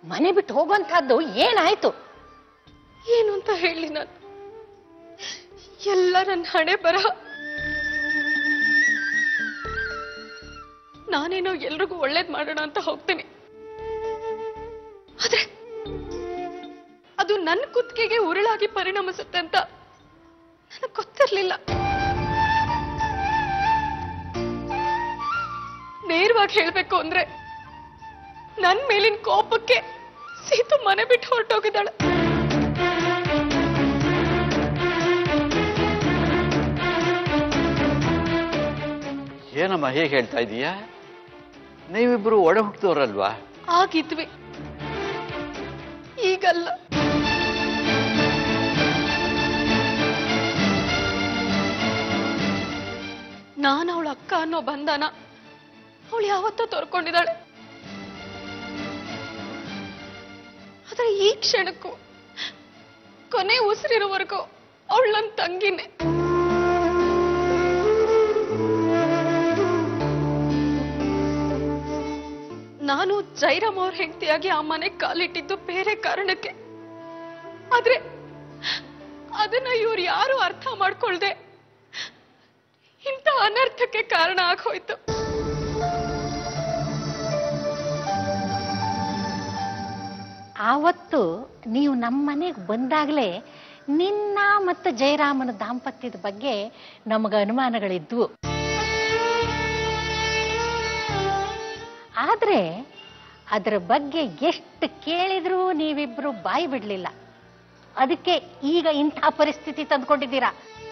ಮನೆ ಬಿಟ್ಟು ಹೋಗುವಂತಹದ್ದು ಏನಾಯ್ತು ಏನು ಅಂತ ಹೇಳಿ ನಾನು ಎಲ್ಲ ನನ್ನ ಹಣೆ ಬರಹ ನಾನೇನೋ ಎಲ್ರಿಗೂ ಒಳ್ಳೇದ್ ಮಾಡೋಣ ಅಂತ ಹೋಗ್ತೀನಿ ಆದ್ರೆ ಅದು ನನ್ನ ಕುತ್ತಿಗೆಗೆ ಉರುಳಾಗಿ ಪರಿಣಮಿಸುತ್ತೆ ಅಂತ ನನಗೆ ಗೊತ್ತಿರ್ಲಿಲ್ಲ ನೇರವಾಗಿ ಹೇಳ್ಬೇಕು ಅಂದ್ರೆ ನನ್ ಮೇಲಿನ ಕೋಪಕ್ಕೆ ಸೀತು ಮನೆ ಬಿಟ್ಟು ಹೊರಟೋಗಿದ್ದಾಳೆ ಏನಮ್ಮ ಹೇಗೆ ಹೇಳ್ತಾ ಇದೀಯಾ ನೀವಿಬ್ರು ಒಡ ಹುಟ್ಟಿದವರಲ್ವಾ ಆಗಿದ್ವಿ ಈಗಲ್ಲ ನಾನು ಅವಳ ಅಕ್ಕ ಅನ್ನೋ ಬಂಧನ ಅವಳು ಯಾವತ್ತೋ ತೋರ್ಕೊಂಡಿದ್ದಾಳೆ ಆದ್ರೆ ಈ ಕ್ಷಣಕ್ಕೂ ಕೊನೆ ಉಸಿರಿರೋವರೆಗೂ ಅವಳು ನನ್ನ ತಂಗಿನೇ ನಾನು ಜೈರಾಮ್ ಅವ್ರ ಹೆಂಡತಿಯಾಗಿ ಆ ಮನೆಗೆ ಕಾಲಿಟ್ಟಿದ್ದು ಬೇರೆ ಕಾರಣಕ್ಕೆ ಆದ್ರೆ ಅದನ್ನ ಇವ್ರು ಯಾರು ಅರ್ಥ ಮಾಡ್ಕೊಳ್ದೆ ಇಂಥ ಅನರ್ಥಕ್ಕೆ ಕಾರಣ ಆಗೋಯ್ತು ಆವತ್ತು ನೀವು ನಮ್ಮ ಮನೆಗೆ ಬಂದಾಗಲೇ ನಿನ್ನ ಮತ್ತು ಜಯರಾಮನ ದಾಂಪತ್ಯದ ಬಗ್ಗೆ ನಮಗೆ ಅನುಮಾನಗಳಿದ್ವು ಆದ್ರೆ ಅದರ ಬಗ್ಗೆ ಎಷ್ಟು ಕೇಳಿದ್ರೂ ನೀವಿಬ್ರು ಬಾಯಿ ಬಿಡ್ಲಿಲ್ಲ ಅದಕ್ಕೆ ಈಗ ಇಂಥ ಪರಿಸ್ಥಿತಿ ತಂದ್ಕೊಂಡಿದ್ದೀರಾ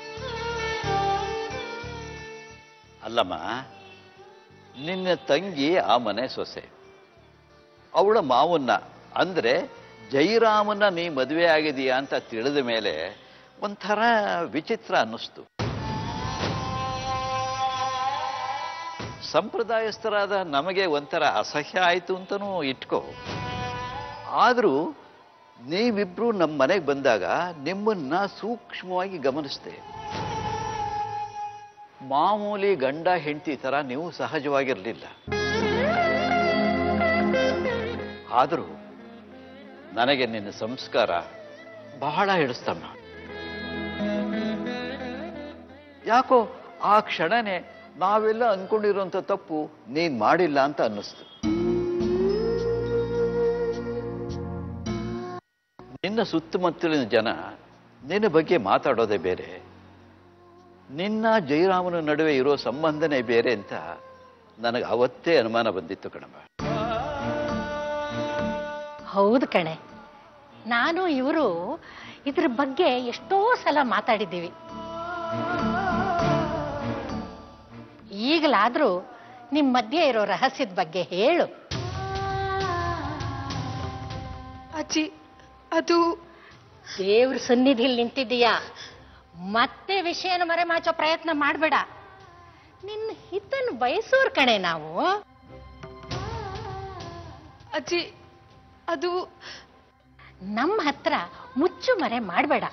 ಅಲ್ಲಮ್ಮ ನಿನ್ನ ತಂಗಿ ಆ ಮನೆ ಸೊಸೆ ಅವಳ ಮಾವನ್ನ ಅಂದ್ರೆ ಜೈರಾಮನ್ನ ನೀ ಮದುವೆ ಆಗಿದೀಯಾ ಅಂತ ತಿಳಿದ ಮೇಲೆ ಒಂಥರ ವಿಚಿತ್ರ ಅನ್ನಿಸ್ತು ಸಂಪ್ರದಾಯಸ್ಥರಾದ ನಮಗೆ ಒಂಥರ ಅಸಹ್ಯ ಆಯಿತು ಅಂತನೂ ಇಟ್ಕೋ ಆದರೂ ನೀವಿಬ್ರು ನಮ್ಮ ಮನೆಗೆ ಬಂದಾಗ ನಿಮ್ಮನ್ನ ಸೂಕ್ಷ್ಮವಾಗಿ ಗಮನಿಸ್ದೆ ಮಾಮೂಲಿ ಗಂಡ ಹೆಂಡತಿ ತರ ನೀವು ಸಹಜವಾಗಿರಲಿಲ್ಲ ಆದರೂ ನನಗೆ ನಿನ್ನ ಸಂಸ್ಕಾರ ಬಹಳ ಹಿಡಿಸ್ತಮ್ಮ ಯಾಕೋ ಆ ಕ್ಷಣನೇ ನಾವೆಲ್ಲ ಅನ್ಕೊಂಡಿರೋಂಥ ತಪ್ಪು ನೀನ್ ಮಾಡಿಲ್ಲ ಅಂತ ಅನ್ನಿಸ್ತು ನಿನ್ನ ಸುತ್ತಮುತ್ತಲಿನ ಜನ ನಿನ್ನ ಬಗ್ಗೆ ಮಾತಾಡೋದೇ ಬೇರೆ ನಿನ್ನ ಜಯರಾಮನ ನಡುವೆ ಇರೋ ಸಂಬಂಧನೇ ಬೇರೆ ಅಂತ ನನಗೆ ಅವತ್ತೇ ಅನುಮಾನ ಬಂದಿತ್ತು ಕಣಮ್ಮ ಹೌದು ಕಣೆ ನಾನು ಇವರು ಇದ್ರ ಬಗ್ಗೆ ಎಷ್ಟೋ ಸಲ ಮಾತಾಡಿದ್ದೀವಿ ಈಗಲಾದ್ರೂ ನಿಮ್ ಮಧ್ಯೆ ಇರೋ ರಹಸ್ಯದ ಬಗ್ಗೆ ಹೇಳು ಅಜ್ಜಿ ಅದು ದೇವ್ರ ಸನ್ನಿಧಿಲಿ ನಿಂತಿದ್ದೀಯಾ ಮತ್ತೆ ವಿಷಯನ ಮರೆಮಾಚೋ ಪ್ರಯತ್ನ ಮಾಡಬೇಡ ನಿನ್ನ ಹಿತನ್ ಬಯಸೋರ್ ಕಣೆ ನಾವು ಅಜ್ಜಿ ಅದು ನಮ್ಮ ಹತ್ರ ಮುಚ್ಚು ಮರೆ ಮಾಡಬೇಡ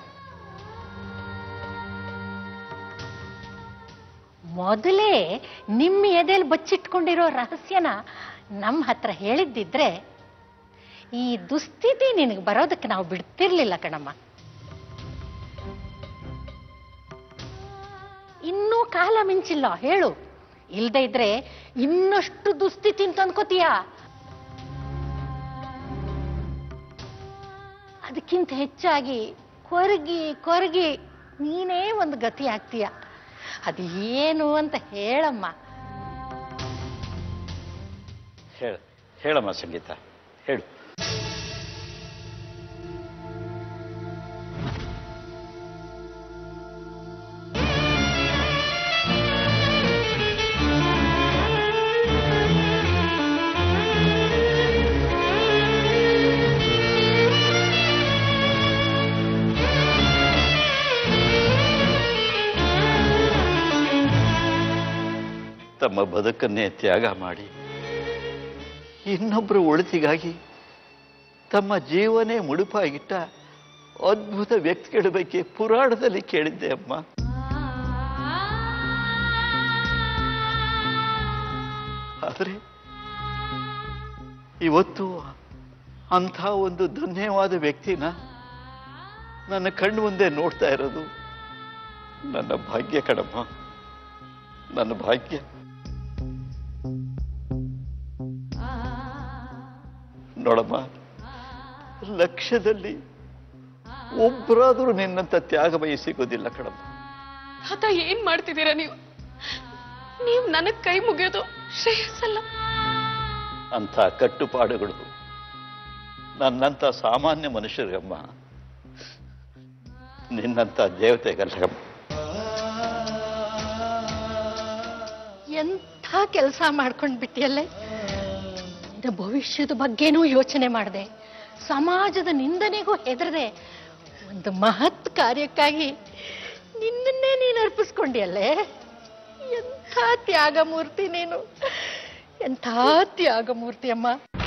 ಮೊದಲೇ ನಿಮ್ಮ ಎದೆಯಲ್ಲಿ ಬಚ್ಚಿಟ್ಕೊಂಡಿರೋ ರಹಸ್ಯನ ನಮ್ಮ ಹತ್ರ ಹೇಳಿದ್ದಿದ್ರೆ ಈ ದುಸ್ಥಿತಿ ನಿನಗೆ ಬರೋದಕ್ಕೆ ನಾವು ಬಿಡ್ತಿರ್ಲಿಲ್ಲ ಕಣಮ್ಮ ಇನ್ನೂ ಕಾಲ ಮಿಂಚಿಲ್ಲ ಹೇಳು ಇಲ್ದೇ ಇದ್ರೆ ಇನ್ನಷ್ಟು ದುಸ್ಥಿತಿ ಅಂತ ಅನ್ಕೋತೀಯ ಅದಕ್ಕಿಂತ ಹೆಚ್ಚಾಗಿ ಕೊರಗಿ ಕೊರಗಿ ನೀನೇ ಒಂದು ಗತಿ ಆಗ್ತೀಯ ಅದು ಏನು ಅಂತ ಹೇಳಮ್ಮ ಹೇಳ ಹೇಳಮ್ಮ ಸಂಗೀತ ಹೇಳು ತಮ್ಮ ಬದುಕನ್ನೇ ತ್ಯಾಗ ಮಾಡಿ ಇನ್ನೊಬ್ಬರ ಒಳಿತಿಗಾಗಿ ತಮ್ಮ ಜೀವನೇ ಮುಡುಪಾಗಿಟ್ಟ ಅದ್ಭುತ ವ್ಯಕ್ತಿಗಳ ಬಗ್ಗೆ ಪುರಾಣದಲ್ಲಿ ಕೇಳಿದ್ದೆ ಅಮ್ಮ ಆದರೆ ಇವತ್ತು ಅಂಥ ಒಂದು ಧನ್ಯವಾದ ವ್ಯಕ್ತಿನ ನನ್ನ ಕಣ್ಣು ಮುಂದೆ ನೋಡ್ತಾ ಇರೋದು ನನ್ನ ಭಾಗ್ಯ ಕಣಮ್ಮ ನನ್ನ ಭಾಗ್ಯ ನೋಡಮ್ಮ ಲಕ್ಷ್ಯದಲ್ಲಿ ಒಬ್ಬರಾದರೂ ನಿನ್ನಂತ ತ್ಯಾಗಮಯಿ ಸಿಗೋದಿಲ್ಲ ಕಣಮ್ಮ ತಾತ ಏನ್ ಮಾಡ್ತಿದ್ದೀರಾ ನೀವು ನೀವು ನನಗ್ ಕೈ ಮುಗಿಯೋದು ಶ್ರೇಯಸ್ಸಲ್ಲ ಅಂಥ ಕಟ್ಟುಪಾಡುಗಳು ನನ್ನಂಥ ಸಾಮಾನ್ಯ ಮನುಷ್ಯರಿಗಮ್ಮ ನಿನ್ನಂಥ ದೇವತೆಗಲ್ಲಮ್ಮ ಎಂಥ ಕೆಲಸ ಮಾಡ್ಕೊಂಡು ಬಿಟ್ಟಿಯಲ್ಲೇ ನಿನ್ನ ಭವಿಷ್ಯದ ಬಗ್ಗೆನೂ ಯೋಚನೆ ಮಾಡಿದೆ ಸಮಾಜದ ನಿಂದನೆಗೂ ಹೆದರದೆ ಒಂದು ಮಹತ್ ಕಾರ್ಯಕ್ಕಾಗಿ ನಿನ್ನನ್ನೇ ನೀನು ಅರ್ಪಿಸ್ಕೊಂಡಿಯಲ್ಲೇ ಎಂಥ ತ್ಯಾಗಮೂರ್ತಿ ನೀನು ಎಂಥ ತ್ಯಾಗಮೂರ್ತಿ ಅಮ್ಮ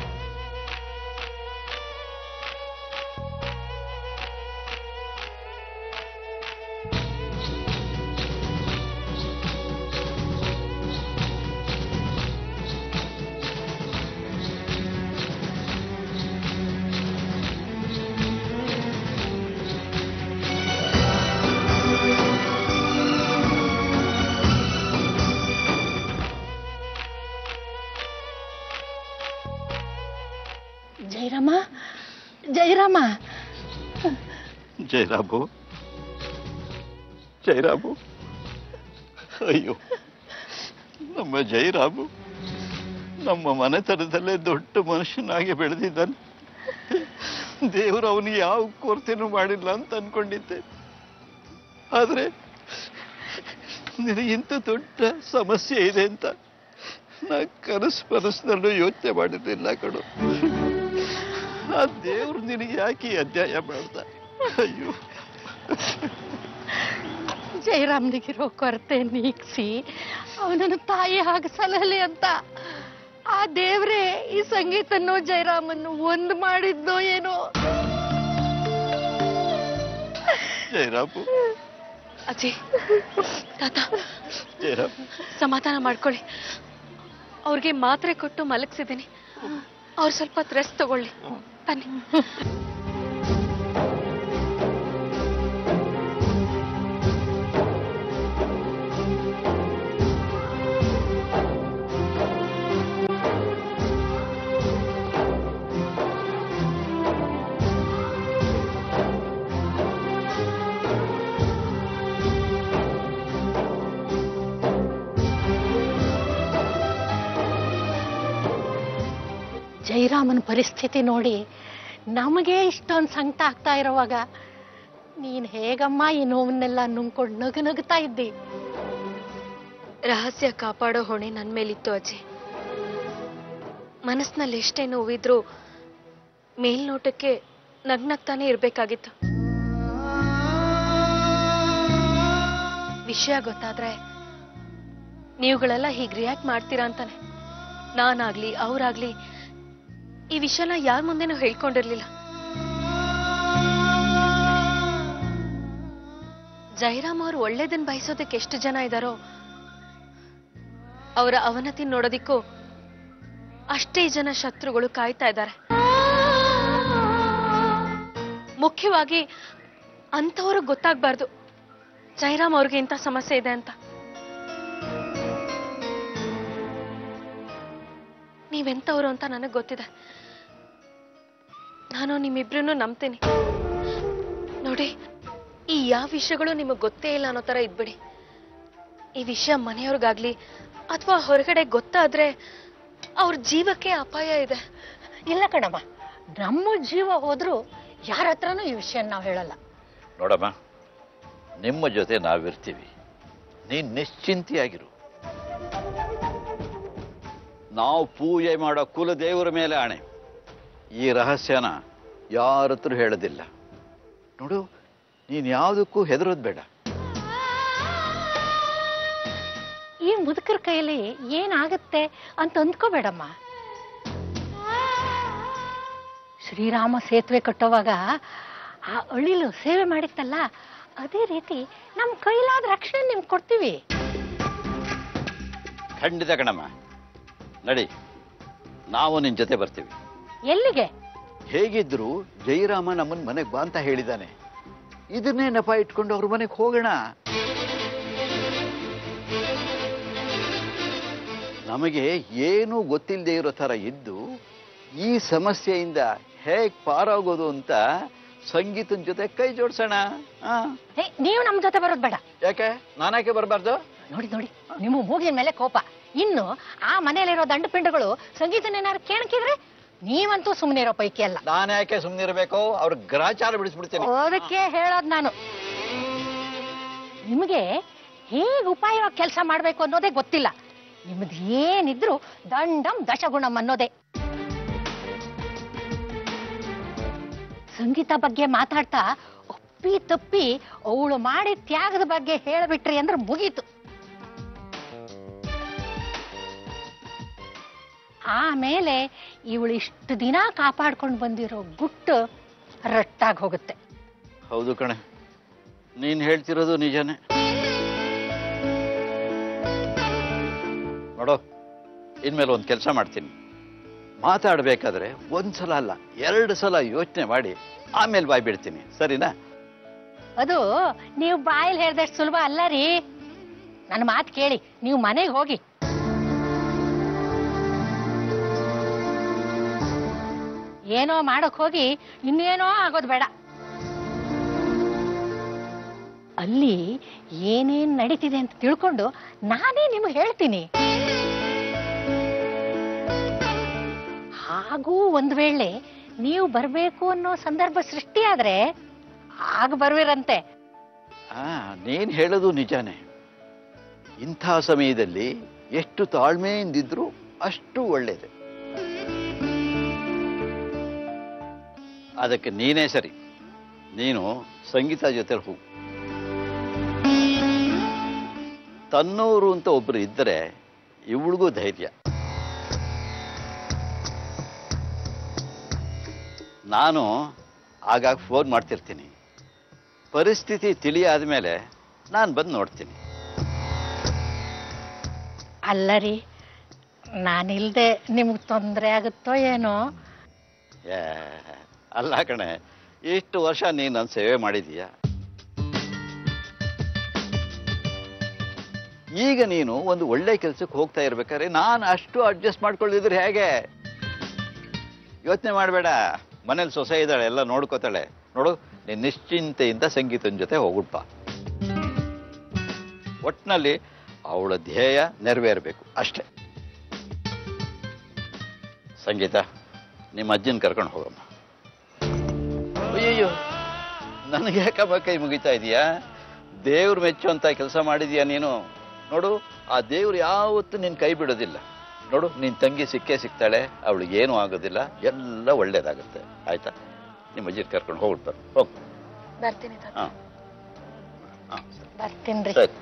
ಜಯರಾಮ ಜಯರಾಮ ಜಯರಾಮು ಜಯರಾಮು ಅಯ್ಯೋ ನಮ್ಮ ಜಯರಾಮು ನಮ್ಮ ಮನೆತನದಲ್ಲೇ ದೊಡ್ಡ ಮನುಷ್ಯನಾಗಿ ಬೆಳೆದಿದ್ದಾನೆ ದೇವರು ಅವನಿಗೆ ಯಾವ ಕೊರತೆನೂ ಮಾಡಿಲ್ಲ ಅಂತ ಅನ್ಕೊಂಡಿದ್ದೆ ಆದ್ರೆ ನಿನಗಿಂತ ದೊಡ್ಡ ಸಮಸ್ಯೆ ಇದೆ ಅಂತ ನಾ ಕನಸು ಮನಸ್ಸಿನಲ್ಲೂ ಯೋಚನೆ ಮಾಡಿರ್ಲಿಲ್ಲ ಕಡು ಆ ದೇವ್ರು ನಿನಗೆ ಯಾಕೆ ಈ ಅಧ್ಯಾಯ ಮಾಡ್ದ ಅಯ್ಯೋ ಜಯರಾಮ್ನಿಗಿರೋ ಕೊರತೆ ನೀಗ್ಸಿ ಅವನನ್ನು ತಾಯಿ ಹಾಗೆ ಸಲಹಲಿ ಅಂತ ಆ ದೇವ್ರೇ ಈ ಸಂಗೀತನ್ನು ಜಯರಾಮನ್ನು ಒಂದು ಮಾಡಿದ್ನೋ ಏನೋ ಜಯರಾಮು ಅಜ್ಜಿ ತಾತ ಜಯರಾಮ್ ಸಮಾಧಾನ ಮಾಡ್ಕೊಳ್ಳಿ ಅವ್ರಿಗೆ ಮಾತ್ರೆ ಕೊಟ್ಟು ಮಲಗಿಸಿದ್ದೀನಿ ಅವ್ರು ಸ್ವಲ್ಪ ರೆಸ್ಟ್ ತಗೊಳ್ಳಿ ಬನ್ನಿ ಜಯರಾಮನ ಪರಿಸ್ಥಿತಿ ನೋಡಿ ನಮಗೆ ಇಷ್ಟೊಂದು ಸಂಕಟ ಆಗ್ತಾ ಇರೋವಾಗ ನೀನ್ ಹೇಗಮ್ಮ ಈ ನೋವನ್ನೆಲ್ಲ ನುಂಗ್ಕೊಂಡು ನಗು ನಗುತ್ತಾ ಇದ್ದಿ ರಹಸ್ಯ ಕಾಪಾಡೋ ಹೊಣೆ ನನ್ ಮೇಲಿತ್ತು ಅಜ್ಜಿ ಮನಸ್ಸಿನಲ್ಲಿ ಎಷ್ಟೇ ನೋವಿದ್ರು ಮೇಲ್ನೋಟಕ್ಕೆ ನಗ್ನಗ್ತಾನೆ ಇರ್ಬೇಕಾಗಿತ್ತು ವಿಷಯ ಗೊತ್ತಾದ್ರೆ ನೀವುಗಳೆಲ್ಲ ಹೀಗೆ ರಿಯಾಕ್ಟ್ ಮಾಡ್ತೀರಾ ಅಂತಾನೆ ನಾನಾಗ್ಲಿ ಅವ್ರಾಗ್ಲಿ ಈ ವಿಷಯನ ಯಾರ ಮುಂದೆನೂ ಹೇಳ್ಕೊಂಡಿರ್ಲಿಲ್ಲ ಜಯರಾಮ್ ಅವ್ರು ಒಳ್ಳೇದನ್ ಬಯಸೋದಕ್ಕೆ ಎಷ್ಟು ಜನ ಇದಾರೋ ಅವರ ಅವನತಿ ನೋಡೋದಿಕ್ಕೂ ಅಷ್ಟೇ ಜನ ಶತ್ರುಗಳು ಕಾಯ್ತಾ ಇದ್ದಾರೆ ಮುಖ್ಯವಾಗಿ ಅಂಥವ್ರು ಗೊತ್ತಾಗ್ಬಾರ್ದು ಜಯರಾಮ್ ಅವ್ರಿಗೆ ಇಂಥ ಸಮಸ್ಯೆ ಇದೆ ಅಂತ ನೀವೆಂಥವ್ರು ಅಂತ ನನಗೆ ಗೊತ್ತಿದೆ ನಾನು ನಿಮ್ಮಿಬ್ರನ್ನೂ ನಂಬ್ತೀನಿ ನೋಡಿ ಈ ಯಾವ ವಿಷಯಗಳು ನಿಮಗೆ ಗೊತ್ತೇ ಇಲ್ಲ ಅನ್ನೋ ಥರ ಇದ್ಬಿಡಿ ಈ ವಿಷಯ ಮನೆಯವ್ರಿಗಾಗ್ಲಿ ಅಥವಾ ಹೊರಗಡೆ ಗೊತ್ತಾದ್ರೆ ಅವ್ರ ಜೀವಕ್ಕೆ ಅಪಾಯ ಇದೆ ಇಲ್ಲ ಕಣಮ್ಮ ನಮ್ಮ ಜೀವ ಹೋದ್ರೂ ಯಾರ ಹತ್ರನೂ ಈ ವಿಷಯ ನಾವು ಹೇಳಲ್ಲ ನೋಡಮ್ಮ ನಿಮ್ಮ ಜೊತೆ ನಾವಿರ್ತೀವಿ ನೀನ್ ನಿಶ್ಚಿಂತೆಯಾಗಿರು ನಾವು ಪೂಜೆ ಮಾಡೋ ಕುಲದೇವರ ಮೇಲೆ ಆಣೆ ಈ ರಹಸ್ಯನ ಯಾರ ಹತ್ರ ಹೇಳೋದಿಲ್ಲ ನೋಡು ನೀನ್ ಯಾವುದಕ್ಕೂ ಹೆದರೋದು ಬೇಡ ಈ ಮುದುಕರ ಕೈಯಲ್ಲಿ ಏನಾಗತ್ತೆ ಅಂತ ಅಂದ್ಕೋಬೇಡಮ್ಮ ಶ್ರೀರಾಮ ಸೇತುವೆ ಕಟ್ಟೋವಾಗ ಆ ಅಳಿಲು ಸೇವೆ ಮಾಡಿತ್ತಲ್ಲ ಅದೇ ರೀತಿ ನಮ್ಮ ಕೈಲಾದ ರಕ್ಷಣೆ ನಿಮ್ಗೆ ಕೊಡ್ತೀವಿ ಖಂಡಿತ ಕಣಮ್ಮ ನಡಿ ನಾವು ನಿನ್ ಜೊತೆ ಬರ್ತೀವಿ ಎಲ್ಲಿಗೆ ಹೇಗಿದ್ರು ಜಯರಾಮ ನಮ್ಮನ್ನ ಮನೆಗೆ ಬಾ ಅಂತ ಹೇಳಿದಾನೆ ಇದನ್ನೇ ನೆಪ ಇಟ್ಕೊಂಡು ಅವ್ರ ಮನೆಗೆ ಹೋಗೋಣ ನಮಗೆ ಏನೂ ಗೊತ್ತಿಲ್ಲದೆ ಇರೋ ಥರ ಇದ್ದು ಈ ಸಮಸ್ಯೆಯಿಂದ ಹೇಗ್ ಪಾರಾಗೋದು ಅಂತ ಸಂಗೀತನ ಜೊತೆ ಕೈ ಜೋಡ್ಸೋಣ ಆ? ಹೇ ನೀವು ನಮ್ಮ ಜೊತೆ ಬರೋದು ಬೇಡ ಯಾಕೆ ನಾನಾಕೆ ಬರಬಾರ್ದು ನೋಡಿ ನೋಡಿ ನಿಮ್ಮ ಮೂಗಿನ ಮೇಲೆ ಕೋಪ ಇನ್ನು ಆ ಮನೆಯಲ್ಲಿರೋ ದಂಡ ಪಿಂಡಗಳು ಸಂಗೀತನೇನಾರು ಕೇಳ್ಕಿದ್ರೆ ನೀವಂತೂ ಸುಮ್ಮನೆ ಇರೋ ಪೈಕಿ ಅಲ್ಲ ನಾನು ಯಾಕೆ ಸುಮ್ಮನಿರ್ಬೇಕು ಅವ್ರ ಗ್ರಾಚಾರ ಬಿಡಿಸ್ಬಿಡ್ತೀನಿ ಅದಕ್ಕೆ ಹೇಳೋದ್ ನಾನು ನಿಮಗೆ ಹೇಗೆ ಉಪಾಯವಾಗಿ ಕೆಲಸ ಮಾಡ್ಬೇಕು ಅನ್ನೋದೇ ಗೊತ್ತಿಲ್ಲ ನಿಮ್ದು ಏನಿದ್ರು ದಂಡಂ ದಶಗುಣಂ ಅನ್ನೋದೇ ಸಂಗೀತ ಬಗ್ಗೆ ಮಾತಾಡ್ತಾ ಒಪ್ಪಿ ತಪ್ಪಿ ಅವಳು ಮಾಡಿ ತ್ಯಾಗದ ಬಗ್ಗೆ ಹೇಳ್ಬಿಟ್ರಿ ಅಂದ್ರೆ ಮುಗೀತು ಆಮೇಲೆ ಇವಳು ಇಷ್ಟು ದಿನ ಕಾಪಾಡ್ಕೊಂಡು ಬಂದಿರೋ ಗುಟ್ಟು ರಟ್ಟಾಗಿ ಹೋಗುತ್ತೆ ಹೌದು ಕಣೆ ನೀನ್ ಹೇಳ್ತಿರೋದು ನಿಜನೇ ನೋಡು ಇನ್ಮೇಲೆ ಒಂದು ಕೆಲಸ ಮಾಡ್ತೀನಿ ಮಾತಾಡ್ಬೇಕಾದ್ರೆ ಒಂದ್ಸಲ ಅಲ್ಲ ಎರಡು ಸಲ ಯೋಚನೆ ಮಾಡಿ ಆಮೇಲೆ ಬಾಯ್ ಬಿಡ್ತೀನಿ ಸರಿನಾ ಅದು ನೀವು ಬಾಯಲ್ಲಿ ಹೇಳ್ದಷ್ಟು ಸುಲಭ ಅಲ್ಲ ರೀ ನನ್ನ ಮಾತು ಕೇಳಿ ನೀವು ಮನೆಗೆ ಹೋಗಿ ಏನೋ ಮಾಡಕ್ ಹೋಗಿ ಇನ್ನೇನೋ ಆಗೋದು ಬೇಡ ಅಲ್ಲಿ ಏನೇನ್ ನಡೀತಿದೆ ಅಂತ ತಿಳ್ಕೊಂಡು ನಾನೇ ನಿಮಗೆ ಹೇಳ್ತೀನಿ ಹಾಗೂ ಒಂದ್ ವೇಳೆ ನೀವು ಬರ್ಬೇಕು ಅನ್ನೋ ಸಂದರ್ಭ ಸೃಷ್ಟಿಯಾದ್ರೆ ಆಗ ಬರ್ವಿರಂತೆ ಆ ನೀನ್ ಹೇಳೋದು ನಿಜಾನೇ ಇಂಥ ಸಮಯದಲ್ಲಿ ಎಷ್ಟು ತಾಳ್ಮೆಯಿಂದಿದ್ರು ಅಷ್ಟು ಒಳ್ಳೇದು ಅದಕ್ಕೆ ನೀನೇ ಸರಿ ನೀನು ಸಂಗೀತ ಜೊತೆ ಹೋಗು ತನ್ನೋರು ಅಂತ ಒಬ್ರು ಇದ್ದರೆ ಇವಳಿಗೂ ಧೈರ್ಯ ನಾನು ಆಗಾಗ ಫೋನ್ ಮಾಡ್ತಿರ್ತೀನಿ ಪರಿಸ್ಥಿತಿ ತಿಳಿಯಾದ ಮೇಲೆ ನಾನು ಬಂದು ನೋಡ್ತೀನಿ ಅಲ್ಲ ರೀ ನಾನಿಲ್ದೆ ನಿಮ್ಗೆ ತೊಂದರೆ ಆಗುತ್ತೋ ಏನೋ ಏ, ಅಲ್ಲ ಕಣೆ ಇಷ್ಟು ವರ್ಷ ನೀನು ನನ್ನ ಸೇವೆ ಮಾಡಿದೀಯ ಈಗ ನೀನು ಒಂದು ಒಳ್ಳೆ ಕೆಲಸಕ್ಕೆ ಹೋಗ್ತಾ ಇರ್ಬೇಕಾದ್ರೆ ನಾನು ಅಷ್ಟು ಅಡ್ಜಸ್ಟ್ ಮಾಡ್ಕೊಳ್ಳಿದ್ರೆ ಹೇಗೆ ಯೋಚನೆ ಮಾಡಬೇಡ ಮನೇಲಿ ಸೊಸೆ ಇದ್ದಾಳೆ ಎಲ್ಲ ನೋಡ್ಕೋತಾಳೆ ನೋಡು ನೀನು ನಿಶ್ಚಿಂತೆಯಿಂದ ಸಂಗೀತನ ಜೊತೆ ಹೋಗ್ಬಿಟ್ಪ ಒಟ್ಟಿನಲ್ಲಿ ಅವಳ ಧ್ಯೇಯ ನೆರವೇರಬೇಕು ಅಷ್ಟೇ ಸಂಗೀತ ನಿಮ್ಮ ಅಜ್ಜನ ಕರ್ಕೊಂಡು ಹೋಗಮ್ಮ ಅಯ್ಯಯ್ಯೋ ನನಗೆ ಯಾಕಮ್ಮ ಕೈ ಮುಗಿತಾ ಇದೀಯಾ ದೇವ್ರು ಮೆಚ್ಚುವಂತ ಕೆಲಸ ಮಾಡಿದೀಯ ನೀನು ನೋಡು ಆ ದೇವ್ರು ಯಾವತ್ತೂ ನಿನ್ ಕೈ ಬಿಡೋದಿಲ್ಲ ನೋಡು ನಿನ್ ತಂಗಿ ಸಿಕ್ಕೇ ಸಿಗ್ತಾಳೆ ಅವಳಿಗೆ ಏನೂ ಆಗೋದಿಲ್ಲ ಎಲ್ಲ ಒಳ್ಳೇದಾಗುತ್ತೆ ಆಯ್ತಾ ನಿಮ್ಮ ಅಜ್ಜಿನ ಕರ್ಕೊಂಡು ಹೋಗ್ಬಿಡ್ತಾರೆ ಹೋಗ್ ಬರ್ತೀನಿ ತಾತ ಹಾ ಹಾ ಬರ್ತೀನ್ರಿ ಸರಿ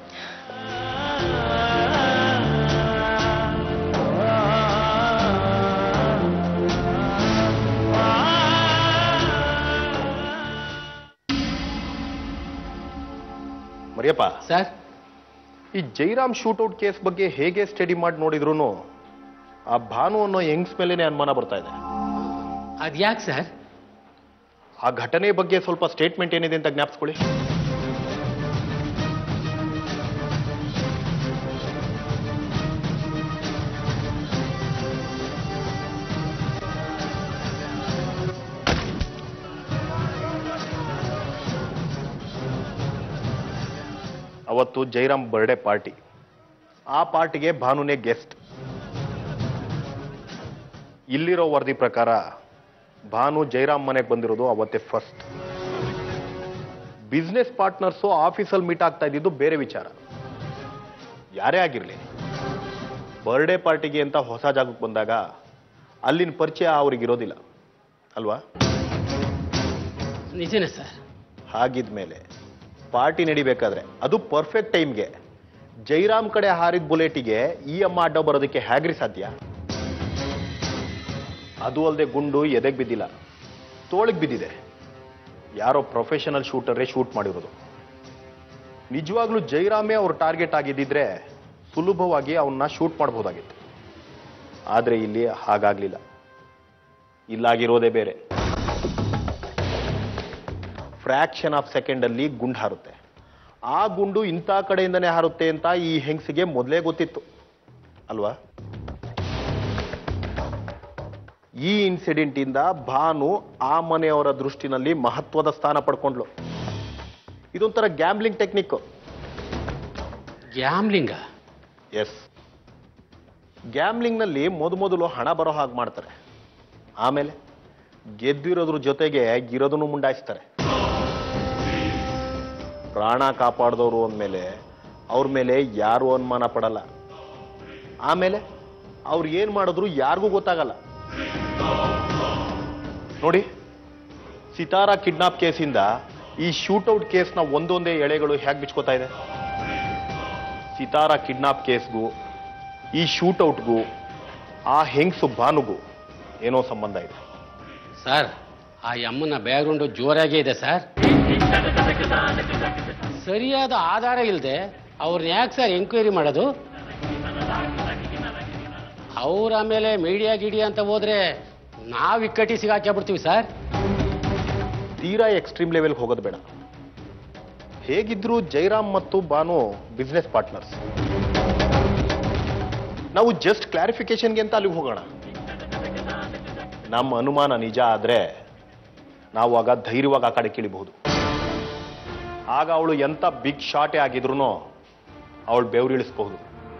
ಮರಿಯಪ್ಪ ಸರ್ ಈ ಜೈರಾಮ್ ಶೂಟೌಟ್ ಕೇಸ್ ಬಗ್ಗೆ ಹೇಗೆ ಸ್ಟಡಿ ಮಾಡಿ ನೋಡಿದ್ರು ಆ ಭಾನು ಅನ್ನೋ ಯಂಗ್ಸ್ ಮೇಲೇನೆ ಅನುಮಾನ ಬರ್ತಾ ಇದೆ ಅದ್ಯಾಕೆ ಸರ್ ಆ ಘಟನೆ ಬಗ್ಗೆ ಸ್ವಲ್ಪ ಸ್ಟೇಟ್ಮೆಂಟ್ ಏನಿದೆ ಅಂತ ಜ್ಞಾಪಿಸ್ಕೊಳ್ಳಿ ಅವತ್ತು ಜೈರಾಮ್ ಬರ್ಡೇ ಪಾರ್ಟಿ ಆ ಪಾರ್ಟಿಗೆ ಭಾನುನೇ ಗೆಸ್ಟ್ ಇಲ್ಲಿರೋ ವರದಿ ಪ್ರಕಾರ ಭಾನು ಜೈರಾಮ್ ಮನೆಗೆ ಬಂದಿರೋದು ಅವತ್ತೇ ಫಸ್ಟ್ ಬಿಸ್ನೆಸ್ ಪಾರ್ಟ್ನರ್ಸು ಆಫೀಸಲ್ಲಿ ಮೀಟ್ ಆಗ್ತಾ ಇದ್ದಿದ್ದು ಬೇರೆ ವಿಚಾರ ಯಾರೇ ಆಗಿರಲಿ ಬರ್ಡೇ ಪಾರ್ಟಿಗೆ ಅಂತ ಹೊಸ ಜಾಗಕ್ಕೆ ಬಂದಾಗ ಅಲ್ಲಿನ ಪರಿಚಯ ಅವ್ರಿಗಿರೋದಿಲ್ಲ ಅಲ್ವಾ ನಿಜನೇ ಸರ್ ಹಾಗಿದ್ಮೇಲೆ ಪಾರ್ಟಿ ನಡಿಬೇಕಾದ್ರೆ ಅದು ಪರ್ಫೆಕ್ಟ್ ಟೈಮ್ಗೆ ಜೈರಾಮ್ ಕಡೆ ಹಾರಿದ ಬುಲೆಟಿಗೆ ಈ ಅಮ್ಮ ಅಡ್ಡ ಬರೋದಕ್ಕೆ ಹೇಗ್ರಿ ಸಾಧ್ಯ ಅದು ಅಲ್ಲದೆ ಗುಂಡು ಎದೆಗೆ ಬಿದ್ದಿಲ್ಲ ತೋಳಿಗೆ ಬಿದ್ದಿದೆ ಯಾರೋ ಪ್ರೊಫೆಷನಲ್ ಶೂಟರೇ ಶೂಟ್ ಮಾಡಿರೋದು ನಿಜವಾಗ್ಲೂ ಜೈರಾಮೇ ಅವ್ರ ಟಾರ್ಗೆಟ್ ಆಗಿದ್ದಿದ್ರೆ ಸುಲಭವಾಗಿ ಅವನ್ನ ಶೂಟ್ ಮಾಡಬಹುದಾಗಿತ್ತು ಆದರೆ ಇಲ್ಲಿ ಹಾಗಾಗ್ಲಿಲ್ಲ ಇಲ್ಲಾಗಿರೋದೇ ಬೇರೆ ಫ್ರಾಕ್ಷನ್ ಆಫ್ ಸೆಕೆಂಡ್ ಅಲ್ಲಿ ಗುಂಡು ಹಾರುತ್ತೆ ಆ ಗುಂಡು ಇಂಥ ಕಡೆಯಿಂದನೇ ಹಾರುತ್ತೆ ಅಂತ ಈ ಹೆಂಗಸಿಗೆ ಮೊದಲೇ ಗೊತ್ತಿತ್ತು ಅಲ್ವಾ ಈ ಇನ್ಸಿಡೆಂಟ್ ಇಂದ ಭಾನು ಆ ಮನೆಯವರ ದೃಷ್ಟಿನಲ್ಲಿ ಮಹತ್ವದ ಸ್ಥಾನ ಪಡ್ಕೊಂಡ್ಲು ಇದೊಂಥರ ಗ್ಯಾಮ್ಲಿಂಗ್ ಟೆಕ್ನಿಕ್ ಗ್ಯಾಮ್ಲಿಂಗ ಎಸ್ ಗ್ಯಾಮ್ಲಿಂಗ್ನಲ್ಲಿ ಮೊದ ಮೊದಲು ಹಣ ಬರೋ ಹಾಗೆ ಮಾಡ್ತಾರೆ ಆಮೇಲೆ ಗೆದ್ದಿರೋದ್ರ ಜೊತೆಗೆ ಇರೋದನ್ನು ಮುಂಡಾಯಿಸ್ತಾರೆ ಪ್ರಾಣ ಕಾಪಾಡಿದವರು ಅಂದಮೇಲೆ ಅವ್ರ ಮೇಲೆ ಯಾರು ಅನುಮಾನ ಪಡಲ್ಲ ಆಮೇಲೆ ಅವ್ರು ಏನ್ ಮಾಡಿದ್ರು ಯಾರಿಗೂ ಗೊತ್ತಾಗಲ್ಲ ನೋಡಿ ಸಿತಾರಾ ಕಿಡ್ನಾಪ್ ಕೇಸಿಂದ ಈ ಶೂಟೌಟ್ ಕೇಸ್ನ ಒಂದೊಂದೇ ಎಳೆಗಳು ಹೇಗೆ ಬಿಚ್ಕೋತಾ ಇದೆ ಸಿತಾರಾ ಕಿಡ್ನಾಪ್ ಕೇಸ್ಗೂ ಈ ಶೂಟೌಟ್ಗೂ ಆ ಹೆಂಗ್ಸು ಭಾನುಗೂ ಏನೋ ಸಂಬಂಧ ಇದೆ ಸರ್ ಆ ಅಮ್ಮನ ಬ್ಯಾಗ್ರೌಂಡು ಜೋರಾಗೇ ಇದೆ ಸರ್ ಸರಿಯಾದ ಆಧಾರ ಇಲ್ಲದೆ ಅವ್ರನ್ನ ಯಾಕೆ ಸರ್ ಎಂಕ್ವೈರಿ ಮಾಡೋದು ಅವ್ರ ಆಮೇಲೆ ಮೀಡಿಯಾ ಗಿಡಿಯಾ ಅಂತ ಹೋದ್ರೆ ನಾವು ಇಕ್ಕಟ್ಟಿ ಸಿಗಾಕ್ಯಾಬಿಡ್ತೀವಿ ಸರ್ ತೀರಾ ಎಕ್ಸ್ಟ್ರೀಮ್ ಲೆವೆಲ್ಗೆ ಹೋಗೋದು ಬೇಡ ಹೇಗಿದ್ರು ಜೈರಾಮ್ ಮತ್ತು ಬಾನು ಬಿಸ್ನೆಸ್ ಪಾರ್ಟ್ನರ್ಸ್ ನಾವು ಜಸ್ಟ್ ಕ್ಲಾರಿಫಿಕೇಶನ್ಗೆ ಅಂತ ಅಲ್ಲಿಗೆ ಹೋಗೋಣ ನಮ್ಮ ಅನುಮಾನ ನಿಜ ಆದ್ರೆ ನಾವು ಆಗ ಧೈರ್ಯವಾಗಿ ಆ ಕಡೆ ಕೀಳಿಬಹುದು ಆಗ ಅವಳು ಎಂತ ಬಿಗ್ ಶಾಟೇ ಆಗಿದ್ರು ಅವಳು ಬೆವರಿಳಿಸಬಹುದು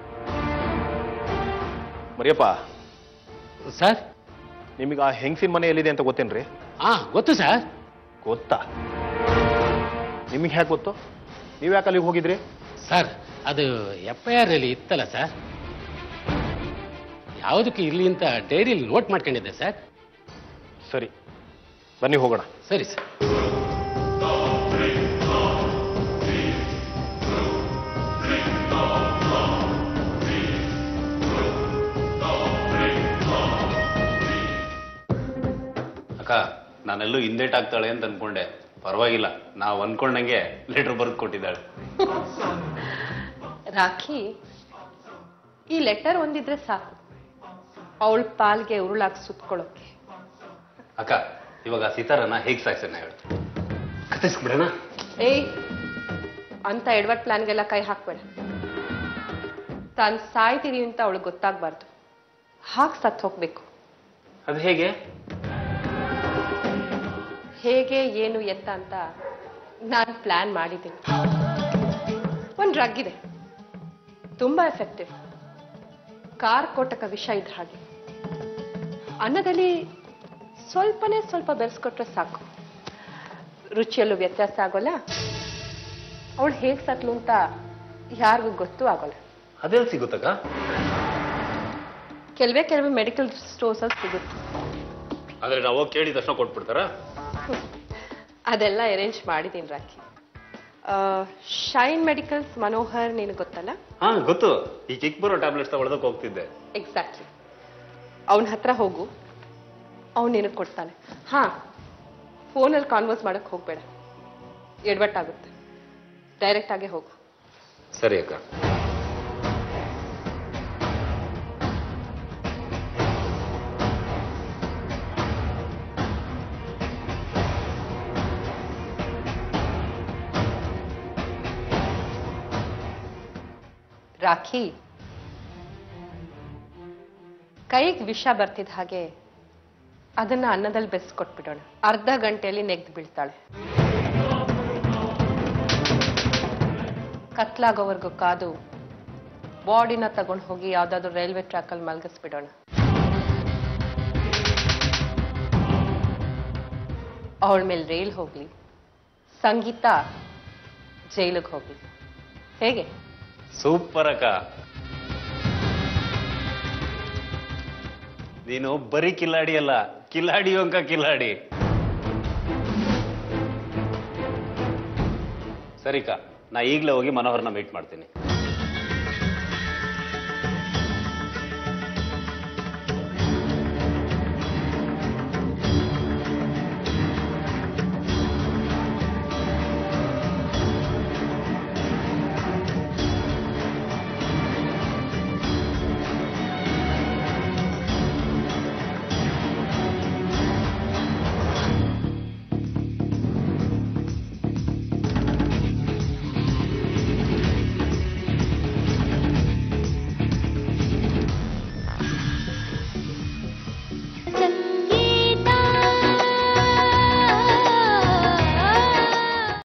ಮರಿಯಪ್ಪ ಸರ್ ನಿಮಗೆ ಆ ಹೆಂಗಸಿನ ಮನೆ ಎಲ್ಲಿದೆ ಅಂತ ಗೊತ್ತೇನ್ರಿ ಹಾ ಗೊತ್ತು ಸರ್ ಗೊತ್ತಾ ನಿಮಗೆ ಹೇಗೆ ಗೊತ್ತು ನೀವು ಯಾಕೆ ಅಲ್ಲಿಗೆ ಹೋಗಿದ್ರಿ ಸರ್ ಅದು ಎಫ್ ಐ ಆರ್ನಲ್ಲಿ ಇತ್ತಲ್ಲ ಸರ್ ಯಾವುದಕ್ಕೆ ಇರಲಿ ಅಂತ ಡೈರಿಯಲ್ಲಿ ನೋಟ್ ಮಾಡ್ಕೊಂಡಿದ್ದೆ ಸರ್ ಸರಿ ಬನ್ನಿ ಹೋಗೋಣ ಸರಿ ಸರ್ ಅಕ್ಕ ನಾನೆಲ್ಲೂ ಹಿಂದೇಟ್ ಆಗ್ತಾಳೆ ಅಂತ ಅನ್ಕೊಂಡೆ ಪರವಾಗಿಲ್ಲ ನಾವು ಅನ್ಕೊಂಡಂಗೆ ಲೆಟರ್ ಬರೆದು ಕೊಟ್ಟಿದ್ದಾಳೆ ರಾಖಿ ಈ ಲೆಟರ್ ಒಂದಿದ್ರೆ ಸಾಕು ಅವಳ ಪಾಲ್ಗೆ ಉರುಳಾಗಿ ಸುತ್ಕೊಳ್ಳೋಕೆ ಅಕ್ಕ ಇವಾಗ ಸಿತಾರನ ಹೇಗ್ ಸಾಕ್ಸನ ಹೇಳು ಕತ್ತಿಸ್ಬಿಡೋಣ ಏಯ್ ಅಂತ ಎಡ್ವರ್ಡ್ ಪ್ಲಾನ್ಗೆಲ್ಲ ಕೈ ಹಾಕ್ಬೇಡ ತಾನು ಸಾಯ್ತೀರಿ ಅಂತ ಅವಳಿಗೆ ಗೊತ್ತಾಗ್ಬಾರ್ದು ಹಾಗೆ ಸತ್ತು ಹೋಗ್ಬೇಕು ಅದು ಹೇಗೆ ಹೇಗೆ ಏನು ಎತ್ತ ಅಂತ ನಾನು ಪ್ಲಾನ್ ಮಾಡಿದ್ದೀನಿ ಒಂದು ಡ್ರಗ್ ಇದೆ ತುಂಬಾ ಎಫೆಕ್ಟಿವ್ ಕಾರ್ ಕೋಟಕ ವಿಷ ಇದ್ದ ಹಾಗೆ ಅನ್ನದಲ್ಲಿ ಸ್ವಲ್ಪನೇ ಸ್ವಲ್ಪ ಬೆರೆಸ್ಕೊಟ್ರೆ ಸಾಕು ರುಚಿಯಲ್ಲೂ ವ್ಯತ್ಯಾಸ ಆಗೋಲ್ಲ ಅವಳು ಹೇಗೆ ಸತ್ಲು ಅಂತ ಯಾರಿಗೂ ಗೊತ್ತೂ ಆಗೋಲ್ಲ ಅದೆಲ್ಲಿ ಸಿಗುತ್ತಕ್ಕ ಕೆಲವೇ ಕೆಲವೇ ಮೆಡಿಕಲ್ ಸ್ಟೋರ್ಸಲ್ಲಿ ಸಿಗುತ್ತೆ ಆದ್ರೆ ನಾವು ಹೋಗಿ ಕೇಳಿದ ತಕ್ಷಣ ಕೊಟ್ಬಿಡ್ತಾರಾ ಅದೆಲ್ಲ ಅರೇಂಜ್ ಮಾಡಿದ್ದೀನಿ ರಾಖಿ ಶೈನ್ ಮೆಡಿಕಲ್ಸ್ ಮನೋಹರ್ ನಿನಗೆ ಗೊತ್ತಲ್ಲ ಹಾ ಗೊತ್ತು ಈ ಕಿಕ್ ಬರೋ ಟ್ಯಾಬ್ಲೆಟ್ಸ್ ತಗೊಳದಕ್ಕೆ ಹೋಗ್ತಿದ್ದೆ ಎಕ್ಸಾಕ್ಟ್ಲಿ ಅವನ ಹತ್ರ ಹೋಗು ಅವ್ನು ನಿನಗೆ ಕೊಡ್ತಾನೆ ಹಾ ಫೋನಲ್ಲಿ ಕಾನ್ವರ್ಸ್ ಮಾಡಕ್ ಹೋಗ್ಬೇಡ ಎಡ್ವಟ್ಟಾಗುತ್ತೆ ಡೈರೆಕ್ಟ್ ಆಗೇ ಹೋಗು ಸರಿ ಅಕ್ಕ ರಾಖಿ ಕೈಗೆ ವಿಷ ಬರ್ತಿದ್ದ ಹಾಗೆ ಅದನ್ನ ಅನ್ನದಲ್ಲಿ ಬೆಸ್ಕೊಟ್ಬಿಡೋಣ ಅರ್ಧ ಗಂಟೆಯಲ್ಲಿ ನೆಗ್ದು ಬೀಳ್ತಾಳೆ ಕತ್ಲಾಗೋವರೆಗೂ ಕಾದು ಬಾಡಿನ ತಗೊಂಡು ಹೋಗಿ ಯಾವ್ದಾದ್ರು ರೈಲ್ವೆ ಟ್ರ್ಯಾಕಲ್ಲಿ ಮಲಗಿಸ್ಬಿಡೋಣ ಅವಳ ಮೇಲೆ ರೈಲ್ ಹೋಗ್ಲಿ ಸಂಗೀತ ಜೈಲಿಗೆ ಹೋಗ್ಲಿ ಹೇಗೆ ಸೂಪರ್ ಅಕ್ಕ ನೀನು ಬರೀ ಕಿಲಾಡಿ ಅಲ್ಲ ಕಿಲಾಡಿ ಅಂಕ ಕಿಲಾಡಿ ಸರಿಕಾ ನಾ ಈಗಲೇ ಹೋಗಿ ಮನೋಹರ್ನ ಮೀಟ್ ಮಾಡ್ತೀನಿ